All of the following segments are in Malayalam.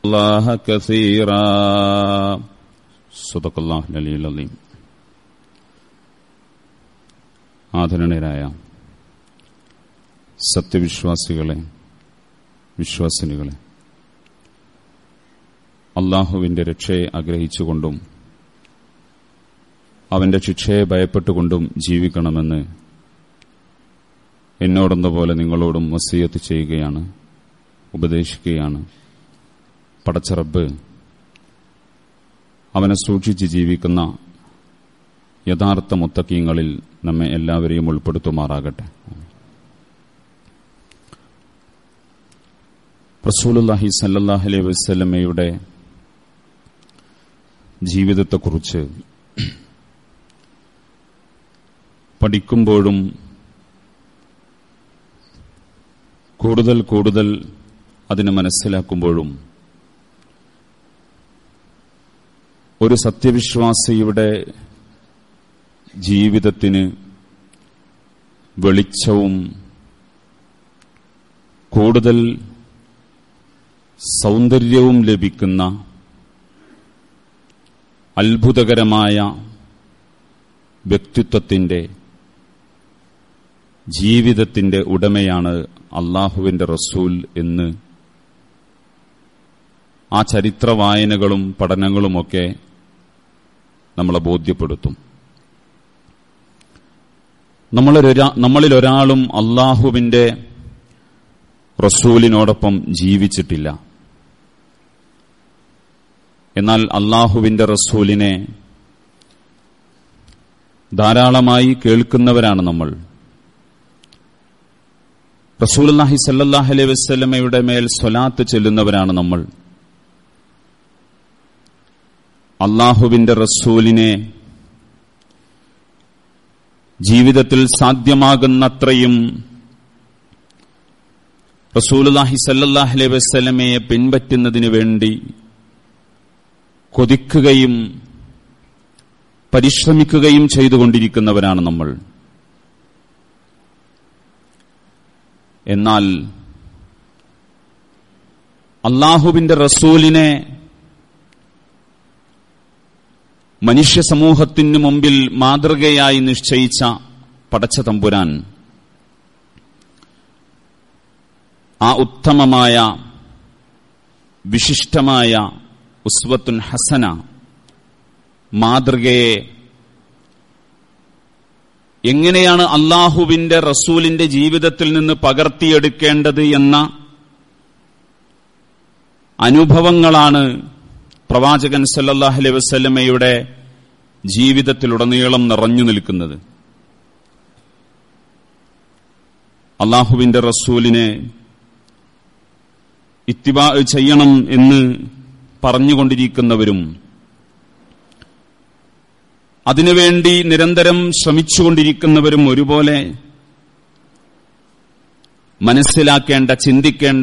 الله كثيرا صدق الله العلي العظيم ആദരണീയരായ സത്യവിശ്വാസികളെ വിശ്വാസിനികളെ അള്ളാഹുവിന്റെ രക്ഷയെ ആഗ്രഹിച്ചുകൊണ്ടും അവന്റെ ശിക്ഷയെ ഭയപ്പെട്ടുകൊണ്ടും ജീവിക്കണമെന്ന് എന്നോടെന്ന പോലെ നിങ്ങളോടും വസീയത്ത് ചെയ്യുകയാണ് ഉപദേശിക്കുകയാണ് പടച്ചറബ് അവനെ സൂക്ഷിച്ച് ജീവിക്കുന്ന യഥാർത്ഥ മുത്തക്കീങ്ങളിൽ നമ്മെ എല്ലാവരെയും ഉൾപ്പെടുത്തുമാറാകട്ടെ റസൂലുല്ലാഹി സല്ലാഹ് അലൈഹി വസ്ലമയുടെ ജീവിതത്തെക്കുറിച്ച് പഠിക്കുമ്പോഴും കൂടുതൽ കൂടുതൽ അതിനെ മനസ്സിലാക്കുമ്പോഴും ഒരു സത്യവിശ്വാസിയുടെ ജീവിതത്തിന് വെളിച്ചവും കൂടുതൽ സൗന്ദര്യവും ലഭിക്കുന്ന അത്ഭുതകരമായ വ്യക്തിത്വത്തിന്റെ ജീവിതത്തിന്റെ ഉടമയാണ് അള്ളാഹുവിന്റെ റസൂൽ എന്ന് ആ ചരിത്ര വായനകളും പഠനങ്ങളുമൊക്കെ നമ്മളെ ബോധ്യപ്പെടുത്തും നമ്മളിൽ ഒരാളും അള്ളാഹുവിന്റെ റസൂലിനോടൊപ്പം ജീവിച്ചിട്ടില്ല എന്നാൽ അള്ളാഹുവിന്റെ റസൂലിനെ ധാരാളമായി കേൾക്കുന്നവരാണ് നമ്മൾ റസൂൽഹി സല്ലാഹ് അലൈഹി വസ്ലമയുടെ മേൽ സ്വലാത്ത് ചെല്ലുന്നവരാണ് നമ്മൾ അള്ളാഹുവിന്റെ റസൂലിനെ ജീവിതത്തിൽ സാധ്യമാകുന്നത്രയും റസൂലുല്ലാഹി സല്ലാഹ് അലൈഹി വസ്ലമയെ പിൻപറ്റുന്നതിനു വേണ്ടി കൊതിക്കുകയും പരിശ്രമിക്കുകയും ചെയ്തുകൊണ്ടിരിക്കുന്നവരാണ് നമ്മൾ എന്നാൽ അള്ളാഹുവിന്റെ റസൂലിനെ മനുഷ്യ സമൂഹത്തിനു മുമ്പിൽ മാതൃകയായി നിശ്ചയിച്ച പടച്ച തമ്പുരാൻ ആ ഉത്തമമായ വിശിഷ്ടമായ ഉസ്വത്തുൻ ഹസന മാതൃകയെ എങ്ങനെയാണ് അള്ളാഹുവിന്റെ റസൂലിന്റെ ജീവിതത്തിൽ നിന്ന് പകർത്തിയെടുക്കേണ്ടത് എന്ന അനുഭവങ്ങളാണ് പ്രവാചകൻ സല്ലാഹ് അലൈഹി വസ്ലമയുടെ ജീവിതത്തിലുടനീളം നിറഞ്ഞു നിൽക്കുന്നത് അള്ളാഹുവിന്റെ റസൂലിനെ ഇത്തിബാ ചെയ്യണം എന്ന് പറഞ്ഞുകൊണ്ടിരിക്കുന്നവരും അതിനുവേണ്ടി നിരന്തരം ശ്രമിച്ചുകൊണ്ടിരിക്കുന്നവരും ഒരുപോലെ മനസ്സിലാക്കേണ്ട ചിന്തിക്കേണ്ട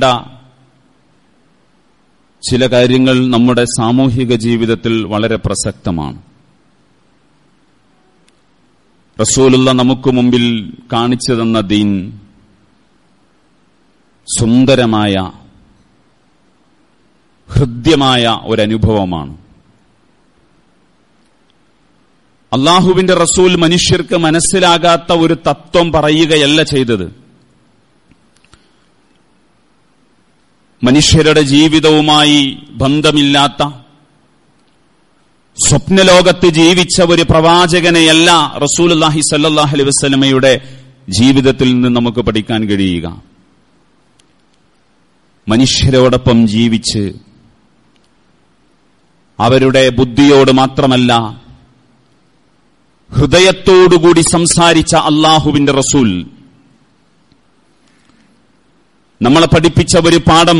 ചില കാര്യങ്ങൾ നമ്മുടെ സാമൂഹിക ജീവിതത്തിൽ വളരെ പ്രസക്തമാണ് റസൂലുള്ള നമുക്ക് മുമ്പിൽ കാണിച്ചു തന്ന ദീൻ സുന്ദരമായ ഹൃദ്യമായ ഒരനുഭവമാണ് അള്ളാഹുവിന്റെ റസൂൽ മനുഷ്യർക്ക് മനസ്സിലാകാത്ത ഒരു തത്വം പറയുകയല്ല ചെയ്തത് മനുഷ്യരുടെ ജീവിതവുമായി ബന്ധമില്ലാത്ത സ്വപ്നലോകത്ത് ജീവിച്ച ഒരു പ്രവാചകനെയല്ല റസൂൽഹി സല്ലാഹ് അലൈഹി വസ്ലമയുടെ ജീവിതത്തിൽ നിന്ന് നമുക്ക് പഠിക്കാൻ കഴിയുക മനുഷ്യരോടൊപ്പം ജീവിച്ച് അവരുടെ ബുദ്ധിയോട് മാത്രമല്ല ഹൃദയത്തോടുകൂടി സംസാരിച്ച അള്ളാഹുവിന്റെ റസൂൽ നമ്മളെ പഠിപ്പിച്ച ഒരു പാഠം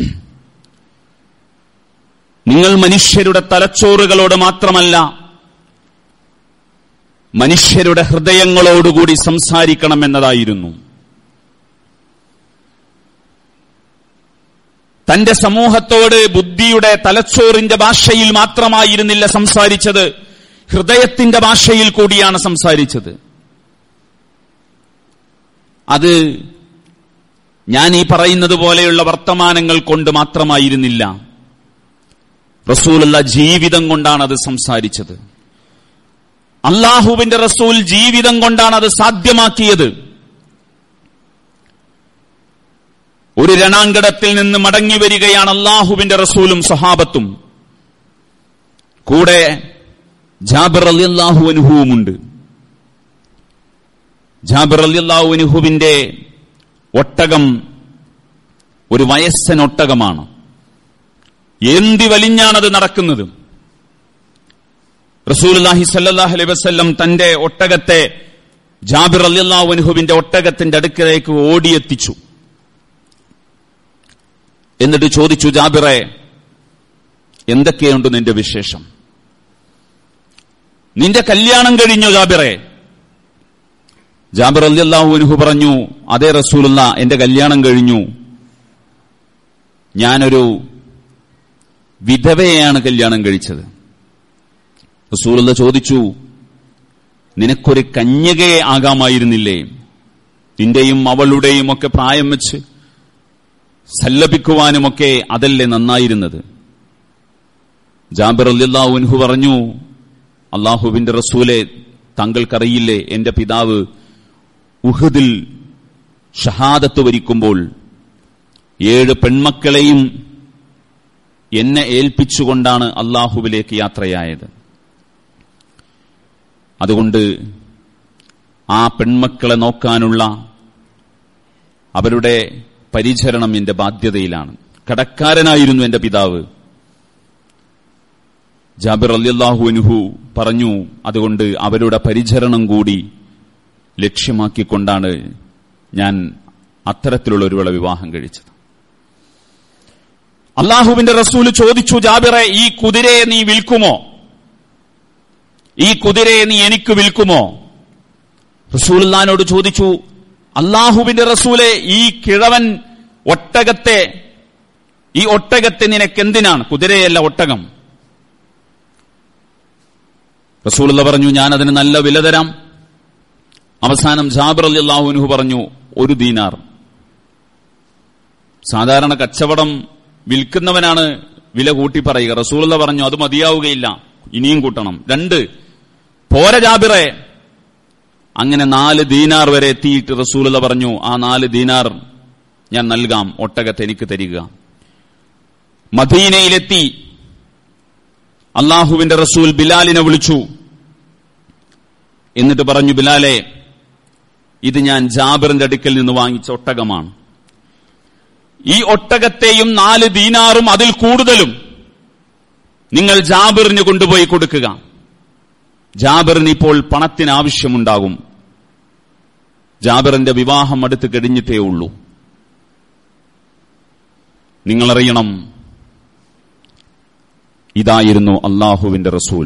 നിങ്ങൾ മനുഷ്യരുടെ തലച്ചോറുകളോട് മാത്രമല്ല മനുഷ്യരുടെ ഹൃദയങ്ങളോടുകൂടി സംസാരിക്കണം എന്നതായിരുന്നു തന്റെ സമൂഹത്തോട് ബുദ്ധിയുടെ തലച്ചോറിന്റെ ഭാഷയിൽ മാത്രമായിരുന്നില്ല സംസാരിച്ചത് ഹൃദയത്തിന്റെ ഭാഷയിൽ കൂടിയാണ് സംസാരിച്ചത് അത് ഞാൻ ഈ പറയുന്നത് പോലെയുള്ള വർത്തമാനങ്ങൾ കൊണ്ട് മാത്രമായിരുന്നില്ല റസൂലുള്ള ജീവിതം കൊണ്ടാണ് അത് സംസാരിച്ചത് അള്ളാഹുവിന്റെ റസൂൽ ജീവിതം കൊണ്ടാണ് അത് സാധ്യമാക്കിയത് ഒരു രണാങ്കടത്തിൽ നിന്ന് മടങ്ങി വരികയാണ് അള്ളാഹുവിന്റെ റസൂലും സഹാബത്തും കൂടെ ജാബിർ അലിയല്ലാഹു അനുഭവമുണ്ട് ജാബിർ അലിയല്ലാഹു അനുഹുവിന്റെ ഒട്ടകം ഒരു വയസ്സൻ ഒട്ടകമാണ് എന്തി വലിഞ്ഞാണത് നടക്കുന്നത് റസൂലുല്ലാഹി സല്ലല്ലാഹു അലൈഹി വസല്ലം തന്റെ ഒട്ടകത്തെ ജാബിർ അലിയല്ലാഹു അനുഹുവിന്റെ ഒട്ടകത്തിന്റെ അടുക്കലേക്ക് ഓടിയെത്തിച്ചു എന്നിട്ട് ചോദിച്ചു ജാബിറെ എന്തൊക്കെയുണ്ട് നിന്റെ വിശേഷം നിന്റെ കല്യാണം കഴിഞ്ഞു ജാബിറെ ജാബിർ അല്ലാഹു അനുഹു പറഞ്ഞു അതേ റസൂലുള്ള എന്റെ കല്യാണം കഴിഞ്ഞു ഞാനൊരു വിധവയെയാണ് കല്യാണം കഴിച്ചത് റസൂലുള്ള ചോദിച്ചു നിനക്കൊരു കന്യകയെ ആകാമായിരുന്നില്ലേ നിന്റെയും അവളുടെയും ഒക്കെ പ്രായം വെച്ച് സല്ലപിക്കുവാനുമൊക്കെ അതല്ലേ നന്നായിരുന്നത് ജാബിർ അല്ലാഹുൻഹു പറഞ്ഞു അള്ളാഹുവിന്റെ റസൂലെ താങ്കൾക്കറിയില്ലേ എന്റെ പിതാവ് ഉഹദിൽ ഷഹാദത്ത് വരിക്കുമ്പോൾ ഏഴ് പെൺമക്കളെയും എന്നെ ഏൽപ്പിച്ചുകൊണ്ടാണ് അള്ളാഹുവിലേക്ക് യാത്രയായത് അതുകൊണ്ട് ആ പെൺമക്കളെ നോക്കാനുള്ള അവരുടെ പരിചരണം എന്റെ ബാധ്യതയിലാണ് കടക്കാരനായിരുന്നു എന്റെ പിതാവ് ജാബിർ അലിയല്ലാഹു അനുഹു പറഞ്ഞു അതുകൊണ്ട് അവരുടെ പരിചരണം കൂടി ലക്ഷ്യമാക്കിക്കൊണ്ടാണ് ഞാൻ അത്തരത്തിലുള്ള ഒരുവളെ വിവാഹം കഴിച്ചത് അള്ളാഹുവിന്റെ റസൂല് ചോദിച്ചു ജാബിറെ ഈ കുതിരയെ നീ വിൽക്കുമോ ഈ കുതിരയെ നീ എനിക്ക് വിൽക്കുമോ റസൂലുള്ളാനോട് ചോദിച്ചു അള്ളാഹുവിന്റെ റസൂലെ ഈ കിഴവൻ ഒട്ടകത്തെ ഈ ഒട്ടകത്തെ നിനക്കെന്തിനാണ് കുതിരയല്ല ഒട്ടകം റസൂലുള്ള പറഞ്ഞു ഞാൻ അതിന് നല്ല വില തരാം അവസാനം ജാബിർ അലി അള്ളാഹുനുഹു പറഞ്ഞു ഒരു ദീനാർ സാധാരണ കച്ചവടം വിൽക്കുന്നവനാണ് വില കൂട്ടി പറയുക റസൂലുള്ള പറഞ്ഞു അത് മതിയാവുകയില്ല ഇനിയും കൂട്ടണം രണ്ട് പോര ജാബിറെ അങ്ങനെ നാല് ദീനാർ വരെ എത്തിയിട്ട് റസൂലുള്ള പറഞ്ഞു ആ നാല് ദീനാർ ഞാൻ നൽകാം ഒട്ടകത്തെ എനിക്ക് തരിക മദീനയിലെത്തി അള്ളാഹുവിന്റെ റസൂൽ ബിലാലിനെ വിളിച്ചു എന്നിട്ട് പറഞ്ഞു ബിലാലെ ഇത് ഞാൻ ജാബിറിന്റെ അടുക്കൽ നിന്ന് വാങ്ങിച്ച ഒട്ടകമാണ് ഈ ഒട്ടകത്തെയും നാല് ദീനാറും അതിൽ കൂടുതലും നിങ്ങൾ ജാബിറിന് കൊണ്ടുപോയി കൊടുക്കുക ജാബിറിന് ഇപ്പോൾ പണത്തിന് ആവശ്യമുണ്ടാകും ജാബിറിന്റെ വിവാഹം അടുത്ത് കഴിഞ്ഞിട്ടേ ഉള്ളൂ നിങ്ങളറിയണം ഇതായിരുന്നു അള്ളാഹുവിന്റെ റസൂൽ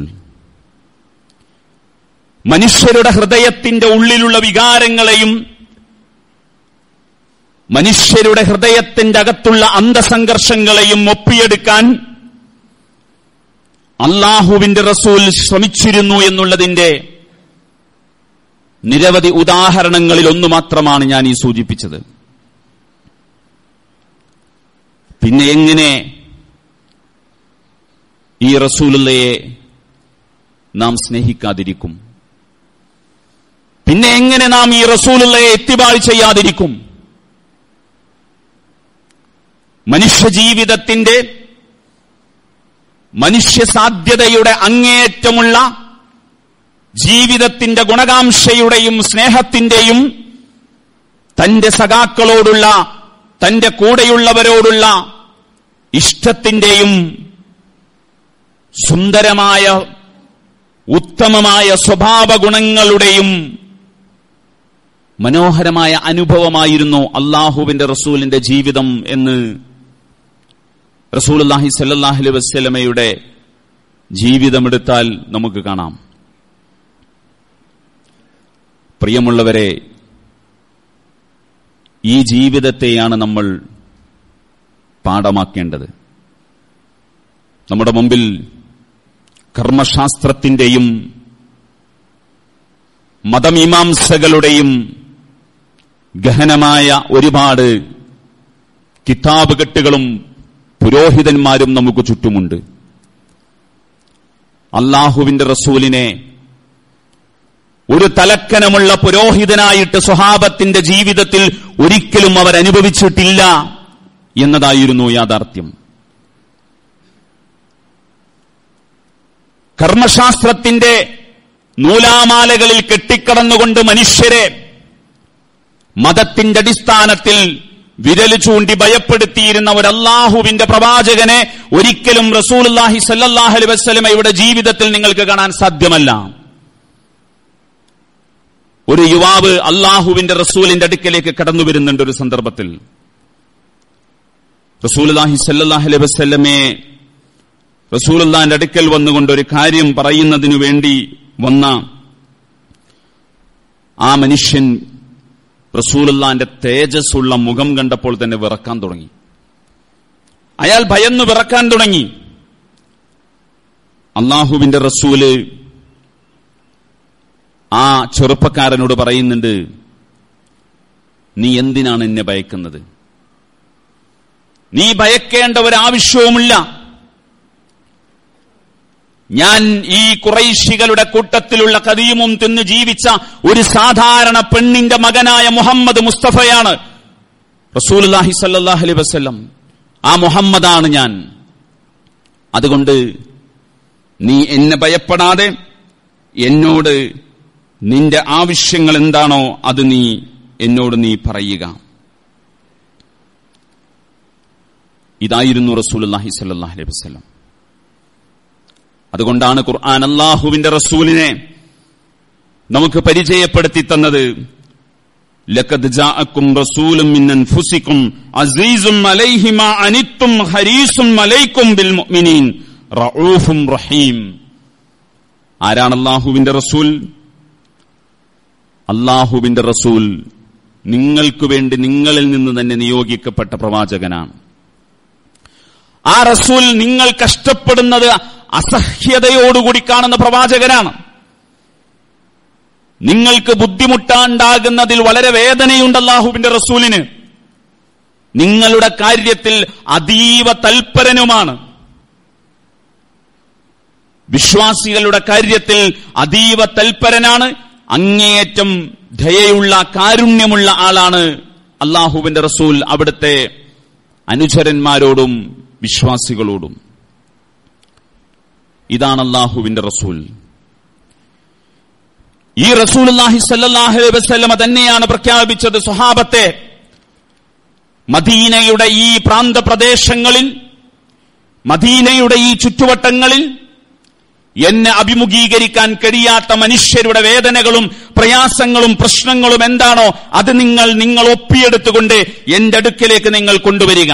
മനുഷ്യരുടെ ഹൃദയത്തിന്റെ ഉള്ളിലുള്ള വികാരങ്ങളെയും മനുഷ്യരുടെ ഹൃദയത്തിന്റെ അകത്തുള്ള അന്തസംഘർഷങ്ങളെയും ഒപ്പിയെടുക്കാൻ അള്ളാഹുവിന്റെ റസൂൽ ശ്രമിച്ചിരുന്നു എന്നുള്ളതിന്റെ നിരവധി ഉദാഹരണങ്ങളിൽ ഒന്ന് മാത്രമാണ് ഞാൻ ഈ സൂചിപ്പിച്ചത് പിന്നെ എങ്ങനെ ഈ റസൂലുള്ളയെ നാം സ്നേഹിക്കാതിരിക്കും പിന്നെ എങ്ങനെ നാം ഈ റസൂലുള്ളയെ എത്തിബാൾ ചെയ്യാതിരിക്കും മനുഷ്യജീവിതത്തിന്റെ മനുഷ്യ സാധ്യതയുടെ അങ്ങേയറ്റമുള്ള ജീവിതത്തിന്റെ ഗുണകാംക്ഷയുടെയും സ്നേഹത്തിന്റെയും തന്റെ സഖാക്കളോടുള്ള തന്റെ കൂടെയുള്ളവരോടുള്ള ഇഷ്ടത്തിന്റെയും സുന്ദരമായ ഉത്തമമായ സ്വഭാവ ഗുണങ്ങളുടെയും മനോഹരമായ അനുഭവമായിരുന്നു അള്ളാഹുവിന്റെ റസൂലിന്റെ ജീവിതം എന്ന് റസൂൽഹി സല്ലാഹുലി വസ്ലമയുടെ ജീവിതമെടുത്താൽ നമുക്ക് കാണാം പ്രിയമുള്ളവരെ ഈ ജീവിതത്തെയാണ് നമ്മൾ പാഠമാക്കേണ്ടത് നമ്മുടെ മുമ്പിൽ കർമ്മശാസ്ത്രത്തിന്റെയും മതമീമാംസകളുടെയും ഗഹനമായ ഒരുപാട് കിതാബ് കെട്ടുകളും പുരോഹിതന്മാരും നമുക്ക് ചുറ്റുമുണ്ട് അള്ളാഹുവിന്റെ റസൂലിനെ ഒരു തലക്കനമുള്ള പുരോഹിതനായിട്ട് സ്വഹാബത്തിന്റെ ജീവിതത്തിൽ ഒരിക്കലും അവർ അനുഭവിച്ചിട്ടില്ല എന്നതായിരുന്നു യാഥാർത്ഥ്യം കർമ്മശാസ്ത്രത്തിന്റെ നൂലാമാലകളിൽ കെട്ടിക്കടന്നുകൊണ്ട് മനുഷ്യരെ മതത്തിന്റെ അടിസ്ഥാനത്തിൽ വിരൽ ചൂണ്ടി ഭയപ്പെടുത്തിയിരുന്ന ഒരു അള്ളാഹുവിന്റെ പ്രവാചകനെ ഒരിക്കലും റസൂലുല്ലാഹി സല്ലല്ലാഹു അലൈഹി വസല്ലമയുടെ ജീവിതത്തിൽ നിങ്ങൾക്ക് കാണാൻ സാധ്യമല്ല ഒരു യുവാവ് അള്ളാഹുവിന്റെ റസൂലിന്റെ അടുക്കലേക്ക് കടന്നു വരുന്നുണ്ട് ഒരു സന്ദർഭത്തിൽ റസൂലുല്ലാഹി സല്ലല്ലാഹു അലൈഹി വസല്ലമയെ റസൂലുള്ളാന്റെ അടുക്കൽ വന്നുകൊണ്ട് ഒരു കാര്യം പറയുന്നതിനു വേണ്ടി വന്ന ആ മനുഷ്യൻ റസൂലുള്ളാന്റെ തേജസ്സുള്ള മുഖം കണ്ടപ്പോൾ തന്നെ വിറക്കാൻ തുടങ്ങി അയാൾ ഭയന്നു വിറക്കാൻ തുടങ്ങി അള്ളാഹുവിന്റെ റസൂല് ആ ചെറുപ്പക്കാരനോട് പറയുന്നുണ്ട് നീ എന്തിനാണ് എന്നെ ഭയക്കുന്നത് നീ ഭയക്കേണ്ട ഒരാവശ്യവുമില്ല ഞാൻ ഈ കുറൈശികളുടെ കൂട്ടത്തിലുള്ള കദീമും തിന്ന് ജീവിച്ച ഒരു സാധാരണ പെണ്ണിന്റെ മകനായ മുഹമ്മദ് മുസ്തഫയാണ് റസൂലുല്ലാഹി സല്ലല്ലാഹു അലൈഹി വസല്ലം ആ മുഹമ്മദാണ് ഞാൻ അതുകൊണ്ട് നീ എന്നെ ഭയപ്പെടാതെ എന്നോട് നിന്റെ ആവശ്യങ്ങൾ എന്താണോ അത് നീ എന്നോട് നീ പറയുക ഇതായിരുന്നു റസൂലുല്ലാഹി സല്ലല്ലാഹു അലൈഹി വസല്ലം അതുകൊണ്ടാണ് ഖുർആൻ അള്ളാഹുവിന്റെ റസൂലിനെ നമുക്ക് പരിചയപ്പെടുത്തി തന്നത് ലഖദ് ജാഅക്കും റസൂലും മിൻ അൻഫുസിക്കും അസീസും അലൈഹി മാ അനിത്തും ഹരീസും അലൈക്കും ബിൽ മുഅ്മിനീൻ റഊഫും റഹീം ആരാണ് അള്ളാഹുവിന്റെ റസൂൽ അള്ളാഹുവിന്റെ റസൂൽ നിങ്ങൾക്ക് വേണ്ടി നിങ്ങളിൽ നിന്ന് തന്നെ നിയോഗിക്കപ്പെട്ട പ്രവാചകനാണ് ആ റസൂൽ നിങ്ങൾ കഷ്ടപ്പെടുന്നത് അസഹ്യതയോടുകൂടി കാണുന്ന പ്രവാചകനാണ് നിങ്ങൾക്ക് ബുദ്ധിമുട്ടാണ്ടാകുന്നതിൽ വളരെ വേദനയുണ്ട് അള്ളാഹുവിന്റെ റസൂലിന് നിങ്ങളുടെ കാര്യത്തിൽ അതീവ തൽപരനുമാണ് വിശ്വാസികളുടെ കാര്യത്തിൽ അതീവ തൽപരനാണ് അങ്ങേയറ്റം ദയയുള്ള കാരുണ്യമുള്ള ആളാണ് അള്ളാഹുവിന്റെ റസൂൽ അവിടുത്തെ അനുചരന്മാരോടും വിശ്വാസികളോടും ഇതാണ് അള്ളാഹുവിന്റെ റസൂൽ ഈ റസൂൽ അള്ളാഹി സല്ലാഹു വസ്ലമ തന്നെയാണ് പ്രഖ്യാപിച്ചത് സ്വഹാബത്തെ മദീനയുടെ ഈ പ്രാന്തപ്രദേശങ്ങളിൽ മദീനയുടെ ഈ ചുറ്റുവട്ടങ്ങളിൽ എന്നെ അഭിമുഖീകരിക്കാൻ കഴിയാത്ത മനുഷ്യരുടെ വേദനകളും പ്രയാസങ്ങളും പ്രശ്നങ്ങളും എന്താണോ അത് നിങ്ങൾ നിങ്ങൾ ഒപ്പിയെടുത്തുകൊണ്ട് എന്റെ അടുക്കലേക്ക് നിങ്ങൾ കൊണ്ടുവരിക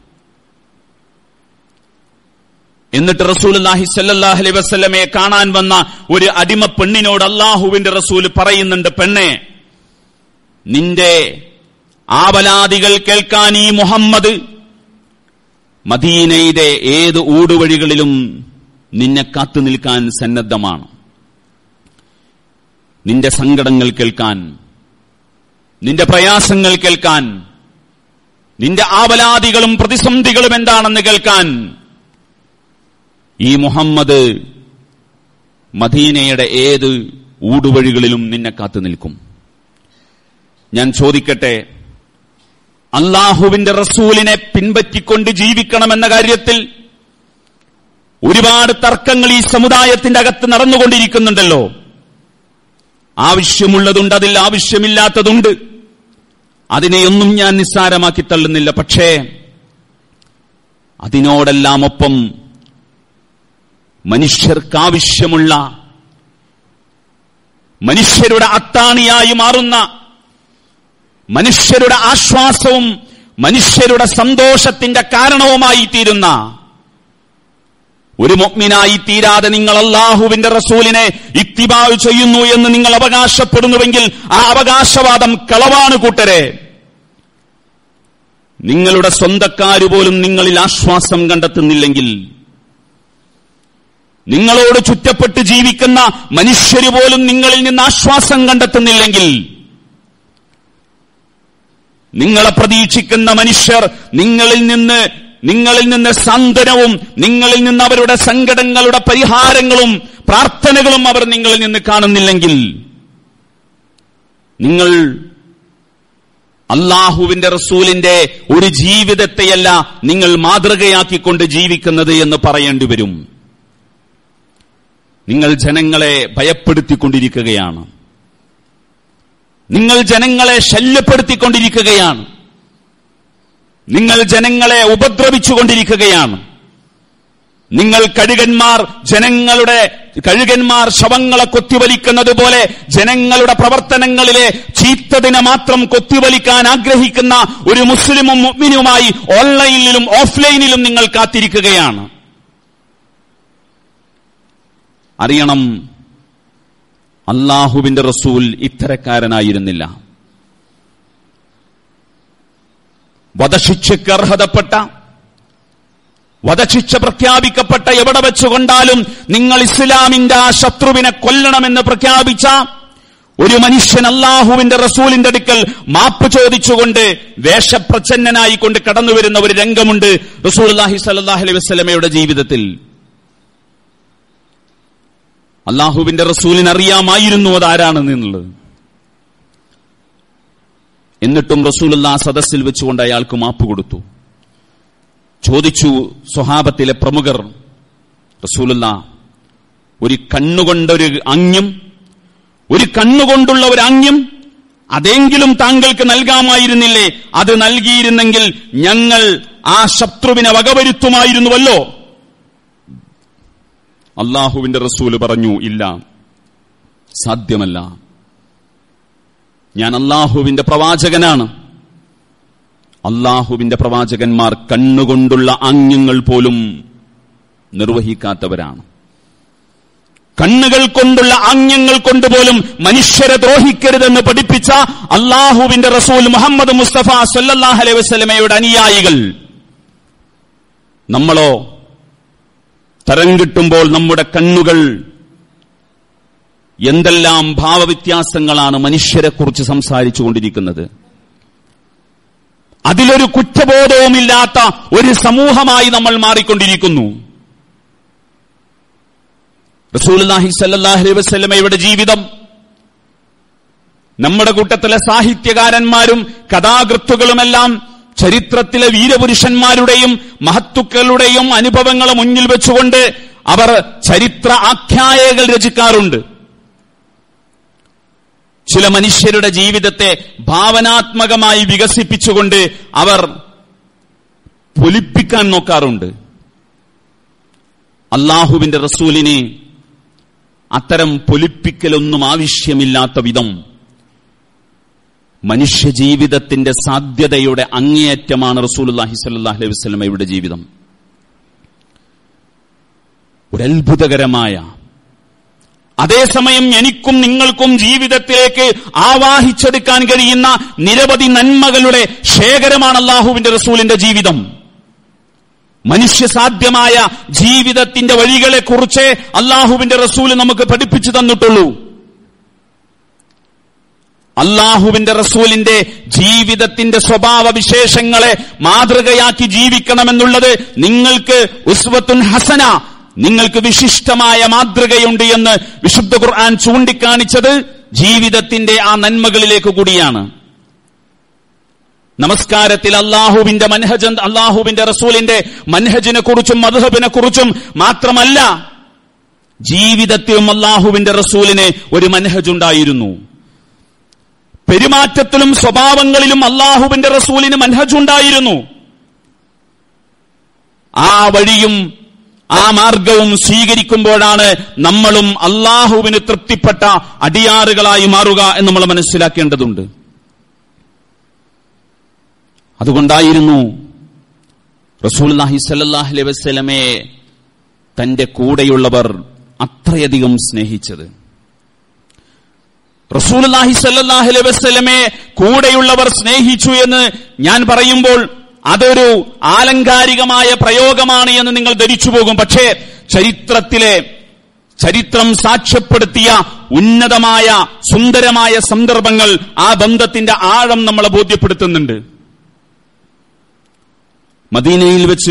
എന്നിട്ട് റസൂൽഹി സല്ലാഹ് അലൈ വസ്ലമയെ കാണാൻ വന്ന ഒരു അടിമ പെണ്ണിനോട് അള്ളാഹുവിന്റെ റസൂൽ പറയുന്നുണ്ട് പെണ്ണെ നിന്റെ ആവലാദികൾ കേൾക്കാൻ ഈ മുഹമ്മദ് മദീനയുടെ ഏത് ഊടുവഴികളിലും നിന്നെ കാത്തു നിൽക്കാൻ സന്നദ്ധമാണ് നിന്റെ സങ്കടങ്ങൾ കേൾക്കാൻ നിന്റെ പ്രയാസങ്ങൾ കേൾക്കാൻ നിന്റെ ആവലാദികളും പ്രതിസന്ധികളും എന്താണെന്ന് കേൾക്കാൻ ഈ മുഹമ്മദ് മദീനയുടെ ഏത് ഊടുവഴികളിലും നിന്നെ കാത്തു നിൽക്കും ഞാൻ ചോദിക്കട്ടെ അള്ളാഹുവിന്റെ റസൂലിനെ പിൻപറ്റിക്കൊണ്ട് ജീവിക്കണമെന്ന കാര്യത്തിൽ ഒരുപാട് തർക്കങ്ങൾ ഈ സമുദായത്തിന്റെ അകത്ത് നടന്നുകൊണ്ടിരിക്കുന്നുണ്ടല്ലോ ആവശ്യമുള്ളതുണ്ട് അതിൽ ആവശ്യമില്ലാത്തതുണ്ട് അതിനെയൊന്നും ഞാൻ നിസ്സാരമാക്കി തള്ളുന്നില്ല പക്ഷേ അതിനോടെല്ലാം ഒപ്പം മനുഷ്യർക്കാവശ്യമുള്ള മനുഷ്യരുടെ അത്താണിയായി മാറുന്ന മനുഷ്യരുടെ ആശ്വാസവും മനുഷ്യരുടെ സന്തോഷത്തിന്റെ കാരണവുമായി തീരുന്ന ഒരു മൊഗ്മിനായി തീരാതെ നിങ്ങൾ അള്ളാഹുവിന്റെ റസൂലിനെ ഇത്തിബാവ് ചെയ്യുന്നു എന്ന് നിങ്ങൾ അവകാശപ്പെടുന്നുവെങ്കിൽ ആ അവകാശവാദം കളവാണ് കൂട്ടരെ നിങ്ങളുടെ സ്വന്തക്കാര് പോലും നിങ്ങളിൽ ആശ്വാസം കണ്ടെത്തുന്നില്ലെങ്കിൽ നിങ്ങളോട് ചുറ്റപ്പെട്ട് ജീവിക്കുന്ന മനുഷ്യര് പോലും നിങ്ങളിൽ നിന്ന് ആശ്വാസം കണ്ടെത്തുന്നില്ലെങ്കിൽ നിങ്ങളെ പ്രതീക്ഷിക്കുന്ന മനുഷ്യർ നിങ്ങളിൽ നിന്ന് നിങ്ങളിൽ നിന്ന് സാന്ത്വനവും നിങ്ങളിൽ നിന്ന് അവരുടെ സങ്കടങ്ങളുടെ പരിഹാരങ്ങളും പ്രാർത്ഥനകളും അവർ നിങ്ങളിൽ നിന്ന് കാണുന്നില്ലെങ്കിൽ നിങ്ങൾ അള്ളാഹുവിന്റെ റസൂലിന്റെ ഒരു ജീവിതത്തെയല്ല നിങ്ങൾ മാതൃകയാക്കിക്കൊണ്ട് ജീവിക്കുന്നത് എന്ന് പറയേണ്ടി വരും നിങ്ങൾ ജനങ്ങളെ ഭയപ്പെടുത്തിക്കൊണ്ടിരിക്കുകയാണ് നിങ്ങൾ ജനങ്ങളെ ശല്യപ്പെടുത്തിക്കൊണ്ടിരിക്കുകയാണ് നിങ്ങൾ ജനങ്ങളെ ഉപദ്രവിച്ചുകൊണ്ടിരിക്കുകയാണ് നിങ്ങൾ കഴുകന്മാർ ജനങ്ങളുടെ കഴുകന്മാർ ശവങ്ങളെ കൊത്തിവലിക്കുന്നത് പോലെ ജനങ്ങളുടെ പ്രവർത്തനങ്ങളിലെ ചീത്തതിനെ മാത്രം കൊത്തിവലിക്കാൻ ആഗ്രഹിക്കുന്ന ഒരു മുസ്ലിമും മുഅ്മിനുമായി ഓൺലൈനിലും ഓഫ്ലൈനിലും നിങ്ങൾ കാത്തിരിക്കുകയാണ് അറിയണം അള്ളാഹുവിന്റെ റസൂൽ ഇത്തരക്കാരനായിരുന്നില്ല വധശിക്ഷയ്ക്ക് അർഹതപ്പെട്ട വധശിക്ഷ പ്രഖ്യാപിക്കപ്പെട്ട എവിടെ വെച്ചുകൊണ്ടാലും നിങ്ങൾ ഇസ്ലാമിന്റെ ആ ശത്രുവിനെ കൊല്ലണമെന്ന് പ്രഖ്യാപിച്ച ഒരു മനുഷ്യൻ അള്ളാഹുവിന്റെ റസൂലിന്റെ അടുക്കൽ മാപ്പ് ചോദിച്ചുകൊണ്ട് വേഷപ്രച്ഛന്നനായിക്കൊണ്ട് കടന്നു വരുന്ന ഒരു രംഗമുണ്ട് റസൂൽ അള്ളാഹി സല്ലാഹു അലൈഹി വസ്ലമയുടെ ജീവിതത്തിൽ അള്ളാഹുവിന്റെ റസൂലിന് അറിയാമായിരുന്നു അതാരാണെന്ന് എന്നുള്ളത് എന്നിട്ടും റസൂലുള്ള സദസ്സിൽ വെച്ചുകൊണ്ട് അയാൾക്ക് മാപ്പ് കൊടുത്തു ചോദിച്ചു സ്വഹാബത്തിലെ പ്രമുഖർ റസൂലുള്ള ഒരു കണ്ണുകൊണ്ടൊരു അങ്യം ഒരു കണ്ണുകൊണ്ടുള്ള ഒരു അങ്യം അതെങ്കിലും താങ്കൾക്ക് നൽകാമായിരുന്നില്ലേ അത് നൽകിയിരുന്നെങ്കിൽ ഞങ്ങൾ ആ ശത്രുവിനെ വകവരുത്തുമായിരുന്നുവല്ലോ അള്ളാഹുവിന്റെ റസൂല് പറഞ്ഞു ഇല്ല സാധ്യമല്ല ഞാൻ അള്ളാഹുവിന്റെ പ്രവാചകനാണ് അള്ളാഹുവിന്റെ പ്രവാചകന്മാർ കണ്ണുകൊണ്ടുള്ള ആംഗ്യങ്ങൾ പോലും നിർവഹിക്കാത്തവരാണ് കണ്ണുകൾ കൊണ്ടുള്ള ആംഗ്യങ്ങൾ കൊണ്ടുപോലും മനുഷ്യരെ ദ്രോഹിക്കരുതെന്ന് പഠിപ്പിച്ച അള്ളാഹുവിന്റെ റസൂൽ മുഹമ്മദ് മുസ്തഫ സല്ലാഹ് അലൈഹി വസ്ലമയുടെ അനുയായികൾ നമ്മളോ തരം കിട്ടുമ്പോൾ നമ്മുടെ കണ്ണുകൾ എന്തെല്ലാം ഭാവവ്യത്യാസങ്ങളാണ് മനുഷ്യരെക്കുറിച്ച് സംസാരിച്ചു കൊണ്ടിരിക്കുന്നത് അതിലൊരു കുറ്റബോധവുമില്ലാത്ത ഒരു സമൂഹമായി നമ്മൾ മാറിക്കൊണ്ടിരിക്കുന്നു റസൂൽഹി സല്ലാഹി വസ്ലമയുടെ ജീവിതം നമ്മുടെ കൂട്ടത്തിലെ സാഹിത്യകാരന്മാരും കഥാകൃത്തുകളുമെല്ലാം ചരിത്രത്തിലെ വീരപുരുഷന്മാരുടെയും മഹത്തുക്കളുടെയും അനുഭവങ്ങളെ മുന്നിൽ വെച്ചുകൊണ്ട് അവർ ചരിത്ര ആഖ്യായകൾ രചിക്കാറുണ്ട് ചില മനുഷ്യരുടെ ജീവിതത്തെ ഭാവനാത്മകമായി വികസിപ്പിച്ചുകൊണ്ട് അവർ പൊലിപ്പിക്കാൻ നോക്കാറുണ്ട് അള്ളാഹുവിന്റെ റസൂലിന് അത്തരം പൊലിപ്പിക്കലൊന്നും ആവശ്യമില്ലാത്ത വിധം മനുഷ്യജീവിതത്തിന്റെ സാധ്യതയുടെ അങ്ങേയറ്റമാണ് റസൂലുല്ലാഹി സല്ലാഹ് അലൈഹി വസ്ലമയുടെ ജീവിതം ഒരത്ഭുതകരമായ അതേസമയം എനിക്കും നിങ്ങൾക്കും ജീവിതത്തിലേക്ക് ആവാഹിച്ചെടുക്കാൻ കഴിയുന്ന നിരവധി നന്മകളുടെ ശേഖരമാണ് അള്ളാഹുവിന്റെ റസൂലിന്റെ ജീവിതം മനുഷ്യസാധ്യമായ ജീവിതത്തിന്റെ വഴികളെക്കുറിച്ച് അള്ളാഹുവിന്റെ റസൂല് നമുക്ക് പഠിപ്പിച്ചു തന്നിട്ടുള്ളൂ അള്ളാഹുവിന്റെ റസൂലിന്റെ ജീവിതത്തിന്റെ സ്വഭാവ വിശേഷങ്ങളെ മാതൃകയാക്കി ജീവിക്കണമെന്നുള്ളത് നിങ്ങൾക്ക് ഉസ്വത്തുൻ ഹസന നിങ്ങൾക്ക് വിശിഷ്ടമായ മാതൃകയുണ്ട് എന്ന് വിശുദ്ധ ഖുർആൻ ചൂണ്ടിക്കാണിച്ചത് ജീവിതത്തിന്റെ ആ നന്മകളിലേക്ക് കൂടിയാണ് നമസ്കാരത്തിൽ അള്ളാഹുവിന്റെ മനഹജ് അള്ളാഹുവിന്റെ റസൂലിന്റെ മനഹജിനെ കുറിച്ചും മധുഹബിനെ കുറിച്ചും മാത്രമല്ല ജീവിതത്തിലും അള്ളാഹുവിന്റെ റസൂലിന് ഒരു മനഹജുണ്ടായിരുന്നു പെരുമാറ്റത്തിലും സ്വഭാവങ്ങളിലും അള്ളാഹുവിന്റെ റസൂലിന് മനഹജുണ്ടായിരുന്നു ആ വഴിയും ആ മാർഗവും സ്വീകരിക്കുമ്പോഴാണ് നമ്മളും അള്ളാഹുവിന് തൃപ്തിപ്പെട്ട അടിയാറുകളായി മാറുക എന്ന് നമ്മൾ മനസ്സിലാക്കേണ്ടതുണ്ട് അതുകൊണ്ടായിരുന്നു റസൂൽഹി സല്ലാഹ് അലൈഹി വസ്ലമയെ തന്റെ കൂടെയുള്ളവർ അത്രയധികം സ്നേഹിച്ചത് റസൂൽഹി സല്ലാഹ് അലൈഹി വസ്ലമയെ കൂടെയുള്ളവർ സ്നേഹിച്ചു എന്ന് ഞാൻ പറയുമ്പോൾ അതൊരു ആലങ്കാരികമായ പ്രയോഗമാണ് എന്ന് നിങ്ങൾ ധരിച്ചു പോകും പക്ഷേ ചരിത്രത്തിലെ ചരിത്രം സാക്ഷ്യപ്പെടുത്തിയ ഉന്നതമായ സുന്ദരമായ സന്ദർഭങ്ങൾ ആ ബന്ധത്തിന്റെ ആഴം നമ്മളെ ബോധ്യപ്പെടുത്തുന്നുണ്ട് മദീനയിൽ വെച്ച്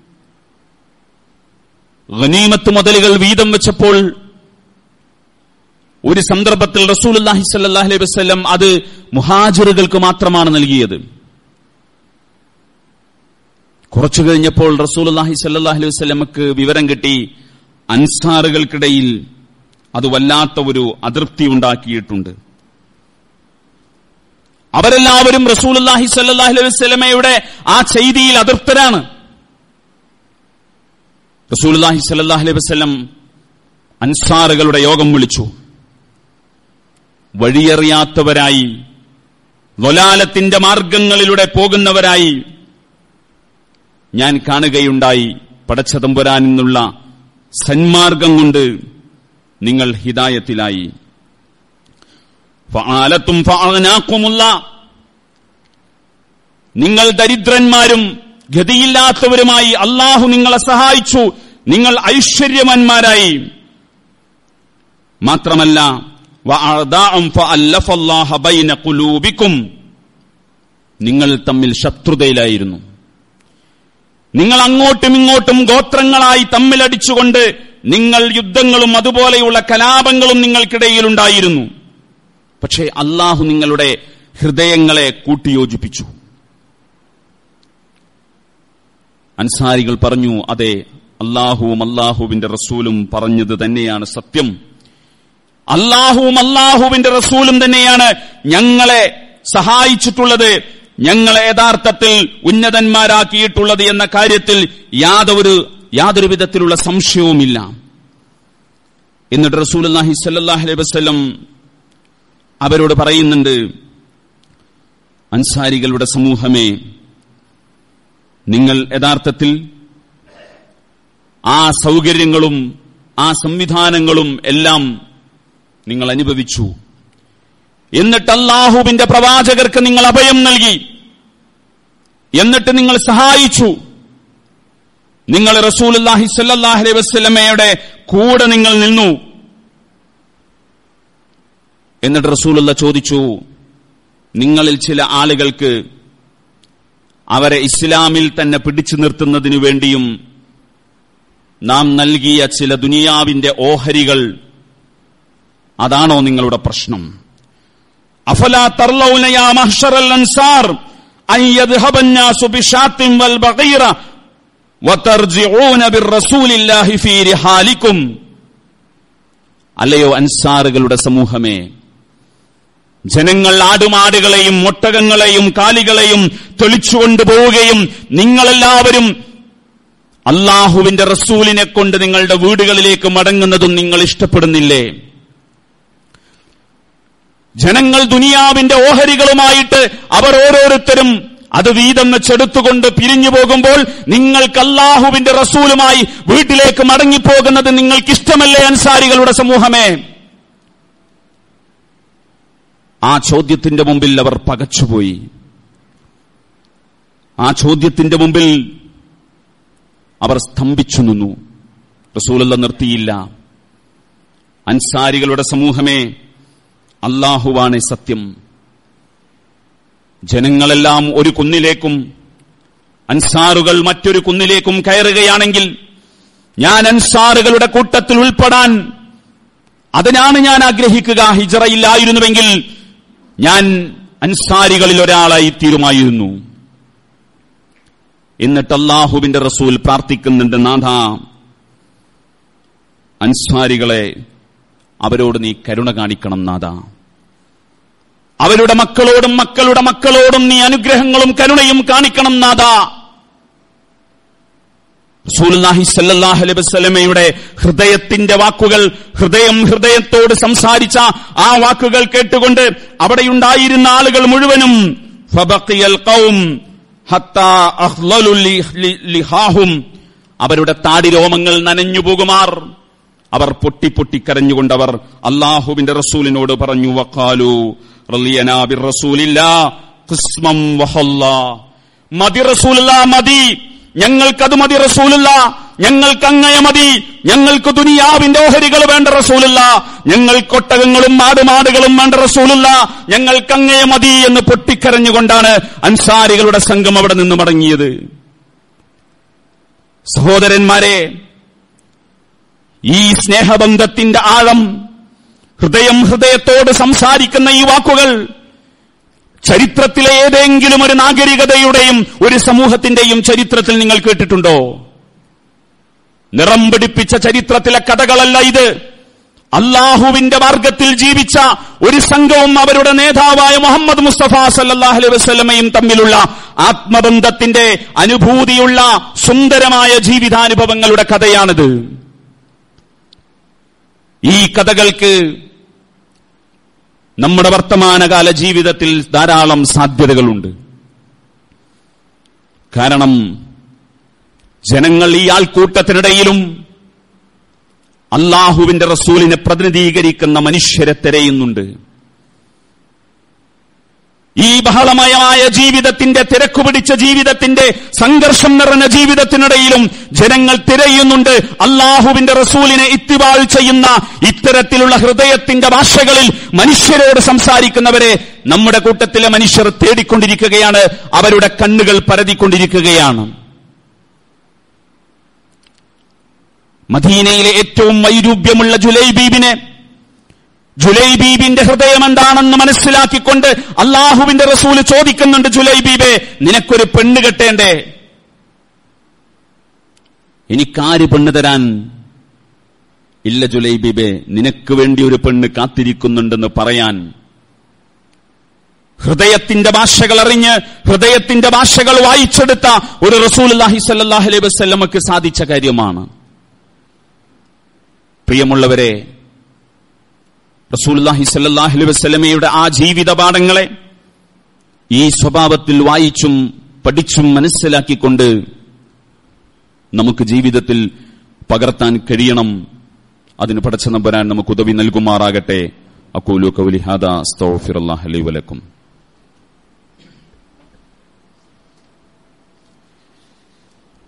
ഗനീമത്ത് മുതലുകൾ വീതം വെച്ചപ്പോൾ ഒരു സന്ദർഭത്തിൽ റസൂലുള്ളാഹി സ്വല്ലല്ലാഹി അലൈഹി വസല്ലം അത് മുഹാജിറുകൾക്ക് മാത്രമാണ് നൽകിയത് കുറച്ചു കഴിഞ്ഞപ്പോൾ റസൂലുള്ളാഹി സ്വല്ലല്ലാഹി അലൈഹി വസല്ലമക്ക് വിവരം കിട്ടി അൻസാറുകൾക്കിടയിൽ അത് വല്ലാത്ത ഒരു അതൃപ്തി ഉണ്ടാക്കിയിട്ടുണ്ട് അവരെല്ലാവരും റസൂലുള്ളാഹി സ്വല്ലല്ലാഹി അലൈഹി വസല്ലമയുടെ ആ ചെയ്തിയിൽ അതൃപ്തരാണ് റസൂലുള്ളാഹി സ്വല്ലല്ലാഹി അലൈഹി വസല്ലം അൻസാറുകളുടെ യോഗം വിളിച്ചു വഴിയറിയാത്തവരായി വലാലത്തിന്റെ മാർഗങ്ങളിലൂടെ പോകുന്നവരായി ഞാൻ കാണുകയുണ്ടായി പടച്ചതമ്പുരാൻ നിന്നുള്ള സന്മാർഗം കൊണ്ട് നിങ്ങൾ ഹിതായത്തിലായി ഫആലത്തും ഫഅഗ്നാക്കുമുള്ള നിങ്ങൾ ദരിദ്രന്മാരും ഗതിയില്ലാത്തവരുമായി അള്ളാഹു നിങ്ങളെ സഹായിച്ചു നിങ്ങൾ ഐശ്വര്യവാന്മാരായി മാത്രമല്ല വഅഅദാഉം ഫഅല്ലഫല്ലാഹ ബൈന ഖുലൂബിക്കും നിങ്ങൾ തമ്മിൽ ശത്രുതയിലായിരുന്നു നിങ്ങൾ അങ്ങോട്ടും ഇങ്ങോട്ടും ഗോത്രങ്ങളായി തമ്മിലടിച്ചുകൊണ്ട് നിങ്ങൾ യുദ്ധങ്ങളും അതുപോലെയുള്ള കലാപങ്ങളും നിങ്ങൾക്കിടയിൽ ഉണ്ടായിരുന്നു പക്ഷേ അള്ളാഹു നിങ്ങളുടെ ഹൃദയങ്ങളെ കൂട്ടിയോജിപ്പിച്ചു അൻസാരികൾ പറഞ്ഞു അതെ അള്ളാഹുവും അള്ളാഹുവിന്റെ റസൂലും പറഞ്ഞത് തന്നെയാണ് സത്യം അള്ളാഹുവും അള്ളാഹുവിന്റെ റസൂലും തന്നെയാണ് ഞങ്ങളെ സഹായിച്ചിട്ടുള്ളത് ഞങ്ങളെ യഥാർത്ഥത്തിൽ ഉന്നതന്മാരാക്കിയിട്ടുള്ളത് എന്ന കാര്യത്തിൽ യാതൊരു യാതൊരു വിധത്തിലുള്ള സംശയവുമില്ല എന്നിട്ട് റസൂലുള്ളാഹി സ്വല്ലല്ലാഹി അലൈഹി വസല്ലം അവരോട് പറയുന്നുണ്ട് അൻസാരികളുടെ സമൂഹമേ നിങ്ങൾ യഥാർത്ഥത്തിൽ ആ സൗകര്യങ്ങളും ആ സംവിധാനങ്ങളും എല്ലാം നിങ്ങൾ അനുഭവിച്ചു എന്നിട്ട് അള്ളാഹുവിന്റെ പ്രവാചകർക്ക് നിങ്ങൾ അഭയം നൽകി എന്നിട്ട് നിങ്ങൾ സഹായിച്ചു നിങ്ങൾ റസൂലുല്ലാഹി സ്വല്ലല്ലാഹി അലൈഹി വസല്ലമയുടെ കൂടെ നിങ്ങൾ നിന്നു എന്നിട്ട് റസൂലുള്ള ചോദിച്ചു നിങ്ങളിൽ ചില ആളുകൾക്ക് അവരെ ഇസ്ലാമിൽ തന്നെ പിടിച്ചു നിർത്തുന്നതിനു വേണ്ടിയും നാം നൽകിയ ചില ദുനിയാവിന്റെ ഓഹരികൾ അതാണോ നിങ്ങളുടെ പ്രശ്നം അഫലാ തർലൗന യാ മഹ്ശറൽ അൻസാർ അൻ യദ്ഹബന്നാസു ബിശാത്തിൻ വൽ ബഗീറ വതർജിഊന ബിർറസൂലില്ലാഹി ഫീ റിഹാലിക്കും അല്ലയോ അൻസാറുകളുടെ സമൂഹമേ ജനങ്ങൾ ആടുമാടുകളെയും ഒട്ടകങ്ങളെയും കാലികളെയും തെളിച്ചുകൊണ്ട് പോവുകയും നിങ്ങളെല്ലാവരും അള്ളാഹുവിന്റെ റസൂലിനെ കൊണ്ട് നിങ്ങളുടെ വീടുകളിലേക്ക് മടങ്ങുന്നതും നിങ്ങൾ ഇഷ്ടപ്പെടുന്നില്ലേ ജനങ്ങൾ ദുനിയാവിന്റെ ഓഹരികളുമായിട്ട് അവർ ഓരോരുത്തരും അത് വീതം വെച്ചെടുത്തുകൊണ്ട് പിരിഞ്ഞു പോകുമ്പോൾ നിങ്ങൾക്ക് അള്ളാഹുവിന്റെ റസൂലുമായി വീട്ടിലേക്ക് മടങ്ങിപ്പോകുന്നത് നിങ്ങൾക്ക് ഇഷ്ടമല്ലേ അൻസാരികളുടെ സമൂഹമേ ആ ചോദ്യത്തിന്റെ മുമ്പിൽ അവർ പകച്ചുപോയി ആ ചോദ്യത്തിന്റെ മുമ്പിൽ അവർ സ്തംഭിച്ചു നിന്നു റസൂലുള്ള നിർത്തിയില്ല അൻസാരികളുടെ സമൂഹമേ അള്ളാഹുവാണ് സത്യം ജനങ്ങളെല്ലാം ഒരു കുന്നിലേക്കും അൻസാറുകൾ മറ്റൊരു കുന്നിലേക്കും കയറുകയാണെങ്കിൽ ഞാൻ അൻസാറുകളുടെ കൂട്ടത്തിൽ ഉൾപ്പെടാൻ അതിനാണ് ഞാൻ ആഗ്രഹിക്കുക ഹിജറയില്ലായിരുന്നുവെങ്കിൽ ഞാൻ അൻസാരികളിൽ ഒരാളായി തീരുമായിരുന്നു എന്നിട്ട് അള്ളാഹുവിന്റെ റസൂൽ പ്രാർത്ഥിക്കുന്നുണ്ട് നാഥ അൻസാരികളെ അവരോട് നീ കരുണ കാണിക്കണം നാഥ അവരുടെ മക്കളോടും മക്കളുടെ മക്കളോടും നീ അനുഗ്രഹങ്ങളും കരുണയും കാണിക്കണം നാഥ റസൂലുള്ളാഹി സല്ലല്ലാഹു അലൈഹി വസല്ലമയുടെ ഹൃദയത്തിന്റെ വാക്കുകൾ ഹൃദയം ഹൃദയത്തോട് സംസാരിച്ച ആ വാക്കുകൾ കേട്ടുകൊണ്ട് അവിടെയുണ്ടായിരുന്ന ആളുകൾ മുഴുവനും ഫബഖിയൽ ഖൗം ഹത്താ അഹ്ലലു ലിഹാഹും അവരുടെ താടിരോമങ്ങൾ നനഞ്ഞു പോകുമാർ അവർ പൊട്ടി പൊട്ടിക്കരഞ്ഞുകൊണ്ട് അവർ അള്ളാഹുവിന്റെ റസൂലിനോട് പറഞ്ഞു വക്കാലു റളിയനാ ബിർറസൂലില്ലാ ഖിസ്മം വഹല്ലാ മതി റസൂലുള്ള മതി ഞങ്ങൾക്കത് മതി റസൂലുള്ള ഞങ്ങൾക്ക് അങ്ങയ മതി ഞങ്ങൾക്ക് ദുനിയാവിന്റെ ഓഹരികൾ വേണ്ട റസൂലുള്ള ഞങ്ങൾക്ക് ഒട്ടകങ്ങളും മാടുമാടുകളും വേണ്ട റസൂലുള്ള ഞങ്ങൾക്ക് അങ്ങയ മതി എന്ന് പൊട്ടിക്കരഞ്ഞുകൊണ്ടാണ് അൻസാരികളുടെ സംഘം അവിടെ നിന്ന് മടങ്ങിയത് സഹോദരന്മാരെ ഈ സ്നേഹബന്ധത്തിന്റെ ആഴം ഹൃദയം ഹൃദയത്തോട് സംസാരിക്കുന്ന ഈ വാക്കുകൾ ചരിത്രത്തിലെ ഏതെങ്കിലും ഒരു നാഗരികതയുടെയും ഒരു സമൂഹത്തിന്റെയും ചരിത്രത്തിൽ നിങ്ങൾ കേട്ടിട്ടുണ്ടോ നിറം പിടിപ്പിച്ച ചരിത്രത്തിലെ കഥകളല്ല ഇത് അള്ളാഹുവിന്റെ മാർഗത്തിൽ ജീവിച്ച ഒരു സംഘവും അവരുടെ നേതാവായ മുഹമ്മദ് മുസ്തഫ സല്ലാഹു അലൈഹി വസ്ലമയും തമ്മിലുള്ള ആത്മബന്ധത്തിന്റെ അനുഭൂതിയുള്ള സുന്ദരമായ ജീവിതാനുഭവങ്ങളുടെ കഥയാണിത് ഈ കഥകൾക്ക് നമ്മുടെ വർത്തമാനകാല ജീവിതത്തിൽ ധാരാളം സാധ്യതകളുണ്ട് കാരണം ജനങ്ങൾ ഈ ആൾക്കൂട്ടത്തിനിടയിലും അള്ളാഹുവിന്റെ റസൂലിനെ പ്രതിനിധീകരിക്കുന്ന മനുഷ്യരെ തിരയുന്നുണ്ട് ഈ ബഹളമയമായ ജീവിതത്തിന്റെ തിരക്കുപിടിച്ച ജീവിതത്തിന്റെ സംഘർഷം നിറഞ്ഞ ജീവിതത്തിനിടയിലും ജനങ്ങൾ തിരയുന്നുണ്ട് അള്ളാഹുവിന്റെ റസൂലിനെ ഇത്തിവാൾ ചെയ്യുന്ന ഇത്തരത്തിലുള്ള ഹൃദയത്തിന്റെ ഭാഷകളിൽ മനുഷ്യരോട് സംസാരിക്കുന്നവരെ നമ്മുടെ കൂട്ടത്തിലെ മനുഷ്യർ തേടിക്കൊണ്ടിരിക്കുകയാണ് അവരുടെ കണ്ണുകൾ പരതിക്കൊണ്ടിരിക്കുകയാണ് മദീനയിലെ ഏറ്റവും വൈരൂപ്യമുള്ള ജുലൈബീബിനെ ജുലൈബീബിന്റെ ഹൃദയം എന്താണെന്ന് മനസ്സിലാക്കിക്കൊണ്ട് അള്ളാഹുവിന്റെ റസൂല് ചോദിക്കുന്നുണ്ട് ജുലൈബീബെ നിനക്കൊരു പെണ്ണ് കെട്ടേണ്ടേ എനിക്കാര് പെണ്ണ് തരാൻ ഇല്ല ജുലൈബീബെ നിനക്ക് വേണ്ടി ഒരു പെണ്ണ് കാത്തിരിക്കുന്നുണ്ടെന്ന് പറയാൻ ഹൃദയത്തിന്റെ ഭാഷകൾ അറിഞ്ഞ് ഹൃദയത്തിന്റെ ഭാഷകൾ വായിച്ചെടുത്ത ഒരു റസൂൽ അള്ളാഹി സല്ലാഹു അലൈഹി വസ്ല്ലമക്ക് സാധിച്ച കാര്യമാണ് പ്രിയമുള്ളവരെ റസൂൽഹി സല്ലാഹു അലൈഹി വസ്ലമയുടെ ആ ജീവിത പാഠങ്ങളെ ഈ സ്വഭാവത്തിൽ വായിച്ചും പഠിച്ചും മനസ്സിലാക്കിക്കൊണ്ട് നമുക്ക് ജീവിതത്തിൽ പകർത്താൻ കഴിയണം അതിന് പടച്ച നമ്പരാൻ നമുക്ക് ഉദവി നൽകുമാറാകട്ടെ അക്കൂലു കൗലി ഹാദ അസ്തഗ്ഫിറുല്ലാഹി അലൈഹി വലക്കും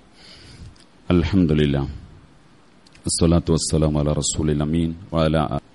الحمد لله الصلاة والسلام على رسول الأمين وعلى